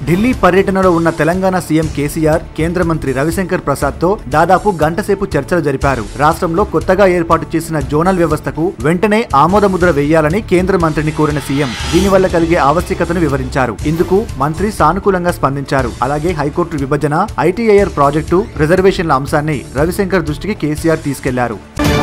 ఢిల్లీ పర్యటనలో ఉన్న తెలంగాణ సీఎం కేసీఆర్ కేంద్ర మంత్రి రవిశంకర్ ప్రసాద్ తో దాదాపు గంటసేపు చర్చలు జరిపారు రాష్ట్రంలో కొత్తగా ఏర్పాటు చేసిన జోనల్ వ్యవస్థకు వెంటనే ఆమోదముద్ర వేయాలని కేంద్ర మంత్రిని కోరిన సీఎం దీనివల్ల కలిగే ఆవశ్యకతను వివరించారు ఇందుకు మంత్రి సానుకూలంగా స్పందించారు అలాగే హైకోర్టు విభజన ఐటీఐఆర్ ప్రాజెక్టు రిజర్వేషన్ల అంశాన్ని రవిశంకర్ దృష్టికి కేసీఆర్ తీసుకెళ్లారు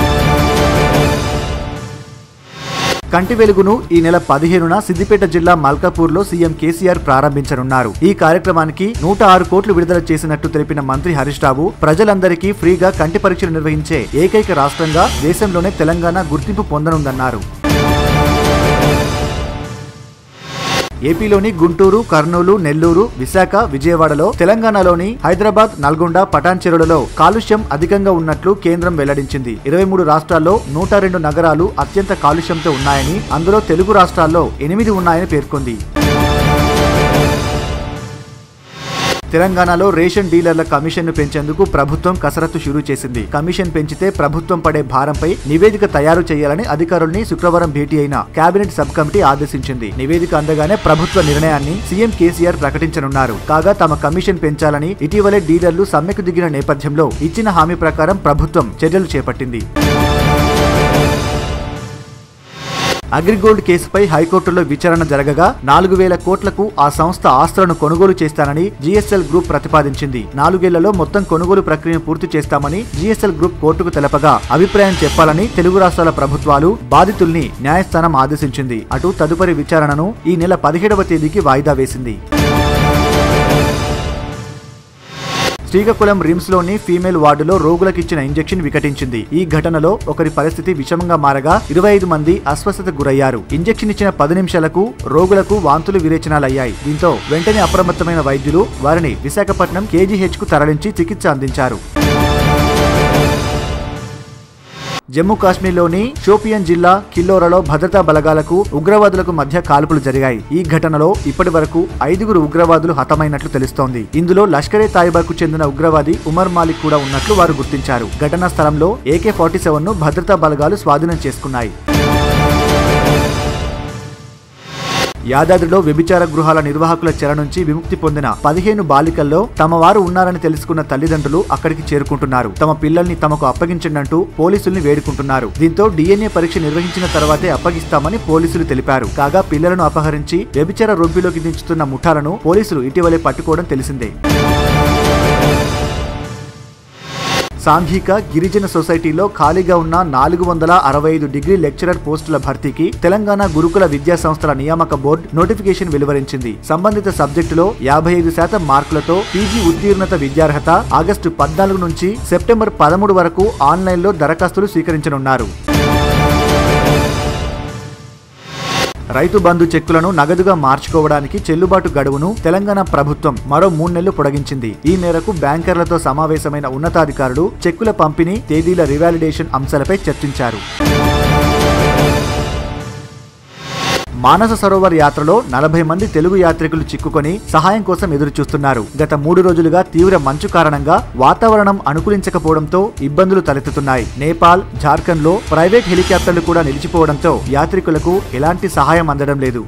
కంటి వెలుగును ఈ నెల పదిహేనున సిద్దిపేట జిల్లా మల్కాపూర్లో సీఎం కేసీఆర్ ప్రారంభించనున్నారు ఈ కార్యక్రమానికి నూట ఆరు కోట్లు విడుదల చేసినట్టు తెలిపిన మంత్రి హరీష్ రావు ప్రజలందరికీ ఫ్రీగా కంటి పరీక్షలు నిర్వహించే ఏకైక రాష్ట్రంగా దేశంలోనే తెలంగాణ గుర్తింపు పొందనుందన్నారు ఏపీలోని గుంటూరు కర్నూలు నెల్లూరు విశాఖ విజయవాడలో తెలంగాణలోని హైదరాబాద్ నల్గొండ పటాన్ చెరువులలో కాలుష్యం అధికంగా ఉన్నట్లు కేంద్రం వెల్లడించింది ఇరవై మూడు రాష్ట్రాల్లో నూట రెండు నగరాలు అత్యంత కాలుష్యంతో ఉన్నాయని అందులో తెలుగు రాష్ట్రాల్లో ఎనిమిది ఉన్నాయని పేర్కొంది తెలంగాణలో రేషన్ డీలర్ల కమిషన్ను పెంచేందుకు ప్రభుత్వం కసరత్తు షురూ చేసింది కమిషన్ పెంచితే ప్రభుత్వం పడే భారంపై నివేదిక తయారు చేయాలని అధికారుల్ని శుక్రవారం భేటీ అయిన కేబినెట్ సబ్ కమిటీ ఆదేశించింది నివేదిక అందగానే ప్రభుత్వ నిర్ణయాన్ని సీఎం కేసీఆర్ ప్రకటించనున్నారు కాగా తమ కమిషన్ పెంచాలని ఇటీవలే డీలర్లు సమ్మెకు దిగిన నేపథ్యంలో ఇచ్చిన హామీ ప్రకారం ప్రభుత్వం చర్యలు చేపట్టింది అగ్రిగోల్డ్ కేసుపై హైకోర్టులో విచారణ జరగగా నాలుగు వేల కోట్లకు ఆ సంస్థ ఆస్తులను కొనుగోలు చేస్తానని జీఎస్ఎల్ గ్రూప్ ప్రతిపాదించింది నాలుగేళ్లలో మొత్తం కొనుగోలు ప్రక్రియను పూర్తి చేస్తామని జీఎస్ఎల్ గ్రూప్ కోర్టుకు తెలపగా అభిప్రాయం చెప్పాలని తెలుగు రాష్ట్రాల ప్రభుత్వాలు బాధితుల్ని న్యాయస్థానం ఆదేశించింది అటు తదుపరి విచారణను ఈ నెల పదిహేడవ తేదీకి వాయిదా వేసింది శ్రీకాకుళం రిమ్స్ లోని ఫీమేల్ వార్డులో రోగులకిచ్చిన ఇంజెక్షన్ వికటించింది ఈ ఘటనలో ఒకరి పరిస్థితి విషమంగా మారగా ఇరవై ఐదు మంది అస్వస్థతకు గురయ్యారు ఇంజెక్షన్ ఇచ్చిన పది నిమిషాలకు రోగులకు వాంతులు విరేచనాలయ్యాయి దీంతో వెంటనే అప్రమత్తమైన వైద్యులు వారిని విశాఖపట్నం కేజీహెచ్ కు తరలించి చికిత్స అందించారు జమ్మూ కాశ్మీర్లోని షోపియన్ జిల్లా కిల్లోరలో భద్రతా బలగాలకు ఉగ్రవాదులకు మధ్య కాల్పులు జరిగాయి ఈ ఘటనలో ఇప్పటి వరకు ఐదుగురు ఉగ్రవాదులు హతమైనట్లు తెలుస్తోంది ఇందులో లష్కరే తాయిబాకు చెందిన ఉగ్రవాది ఉమర్ మాలిక్ కూడా ఉన్నట్లు వారు గుర్తించారు ఘటనా స్థలంలో ఏకే ఫార్టీ సెవెన్ ను భద్రతా బలగాలు స్వాధీనం చేసుకున్నాయి యాదాద్రిలో వ్యభిచార గృహాల నిర్వాహకుల చెర నుంచి విముక్తి పొందిన పదిహేను బాలికల్లో తమ వారు ఉన్నారని తెలుసుకున్న తల్లిదండ్రులు అక్కడికి చేరుకుంటున్నారు తమ పిల్లల్ని తమకు అప్పగించండంటూ పోలీసుల్ని వేడుకుంటున్నారు దీంతో డిఎన్ఏ పరీక్ష నిర్వహించిన తర్వాతే అప్పగిస్తామని పోలీసులు తెలిపారు కాగా పిల్లలను అపహరించి వ్యభిచార రొబ్బిలోకి దించుతున్న ముఠాలను పోలీసులు ఇటీవలే పట్టుకోవడం తెలిసిందే సాంఘిక గిరిజన సొసైటీలో ఖాళీగా ఉన్న నాలుగు వందల అరవై ఐదు డిగ్రీ లెక్చరర్ పోస్టుల భర్తీకి తెలంగాణ గురుకుల విద్యా సంస్థల నియామక బోర్డు నోటిఫికేషన్ వెలువరించింది సంబంధిత సబ్జెక్టులో యాభై ఐదు శాతం మార్కులతో పీజీ ఉత్తీర్ణత విద్యార్హత ఆగస్టు పద్నాలుగు నుంచి సెప్టెంబర్ పదమూడు వరకు ఆన్లైన్లో దరఖాస్తులు స్వీకరించనున్నారు రైతు బంధు చెక్కులను నగదుగా మార్చుకోవడానికి చెల్లుబాటు గడువును తెలంగాణ ప్రభుత్వం మరో మూడు నెలలు పొడిగించింది ఈ మేరకు బ్యాంకర్లతో సమావేశమైన ఉన్నతాధికారులు చెక్కుల పంపిణీ తేదీల రివాలిడేషన్ అంశాలపై చర్చించారు మానస సరోవర్ యాత్రలో నలభై మంది తెలుగు యాత్రికులు చిక్కుకొని సహాయం కోసం ఎదురు చూస్తున్నారు గత మూడు రోజులుగా తీవ్ర మంచు కారణంగా వాతావరణం అనుకూలించకపోవడంతో ఇబ్బందులు తలెత్తుతున్నాయి నేపాల్ జార్ఖండ్ లో ప్రైవేట్ హెలికాప్టర్లు కూడా నిలిచిపోవడంతో యాత్రికులకు ఎలాంటి సహాయం అందడం లేదు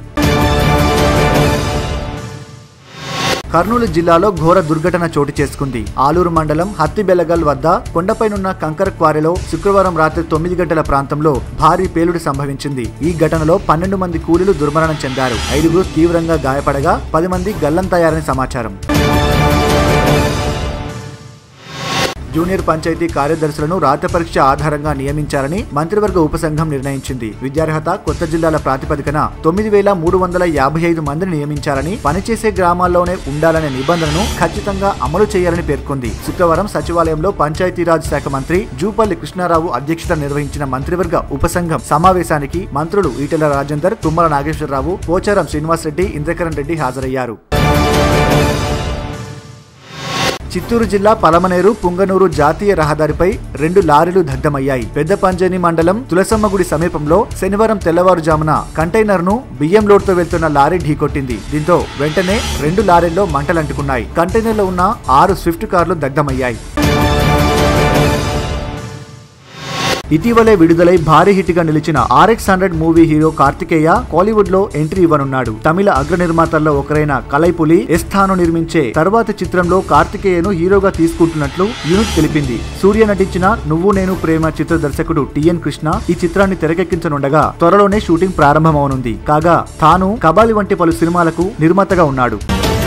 కర్నూలు జిల్లాలో ఘోర దుర్ఘటన చోటు చేసుకుంది ఆలూరు మండలం హత్తిబెల్లగల్ వద్ద కొండపైనున్న కంకర క్వారీలో శుక్రవారం రాత్రి తొమ్మిది గంటల ప్రాంతంలో భారీ పేలుడు సంభవించింది ఈ ఘటనలో పన్నెండు మంది కూలీలు దుర్మరణం చెందారు ఐదుగురు తీవ్రంగా గాయపడగా పది మంది గల్లంతయ్యారని సమాచారం జూనియర్ పంచాయతీ కార్యదర్శులను రాత పరీక్ష ఆధారంగా నియమించాలని మంత్రివర్గ ఉపసంఘం నిర్ణయించింది విద్యార్హత కొత్త జిల్లాల ప్రాతిపదికన తొమ్మిది వేల మూడు వందల యాభై ఐదు మందిని నియమించాలని పనిచేసే గ్రామాల్లోనే ఉండాలనే నిబంధనను ఖచ్చితంగా అమలు చేయాలని పేర్కొంది శుక్రవారం సచివాలయంలో పంచాయతీరాజ్ శాఖ మంత్రి జూపల్లి కృష్ణారావు అధ్యక్షత నిర్వహించిన మంత్రివర్గ ఉపసంఘం సమావేశానికి మంత్రులు ఈటెల రాజేందర్ తుమ్మల నాగేశ్వరరావు పోచారం శ్రీనివాసరెడ్డి ఇంద్రకరణ్ రెడ్డి హాజరయ్యారు చిత్తూరు జిల్లా పలమనేరు పుంగనూరు జాతీయ రహదారిపై రెండు లారీలు దగ్ధమయ్యాయి పెద్ద పంజని మండలం తులసమ్మగుడి సమీపంలో శనివారం తెల్లవారుజామున కంటైనర్ ను బియ్యం లోడ్తో వెళ్తున్న లారీ ఢీకొట్టింది దీంతో వెంటనే రెండు లారీల్లో మంటలంటుకున్నాయి కంటైనర్లో ఉన్న ఆరు స్విఫ్ట్ కార్లు దగ్ధమయ్యాయి ఇటీవలే విడుదలై భారీ హిట్ గా నిలిచిన RX hundred movie hero Karthikeya Kollywood లో ఎంట్రీ ఇవ్వనున్నాడు తమిళ అగ్ర నిర్మాతల్లో ఒకరైన కలైపులి ఎస్థాను నిర్మించే తర్వాతి చిత్రంలో కార్తికేయను హీరోగా తీసుకుంటున్నట్లు యూనిట్ తెలిపింది సూర్య నటించిన నువ్వు నేను ప్రేమ చిత్ర దర్శకుడు టిఎన్ కృష్ణ ఈ చిత్రాన్ని తెరకెక్కించనుండగా త్వరలోనే షూటింగ్ ప్రారంభమవనుంది కాగా తాను కబాలి వంటి పలు సినిమాలకు నిర్మాతగా ఉన్నాడు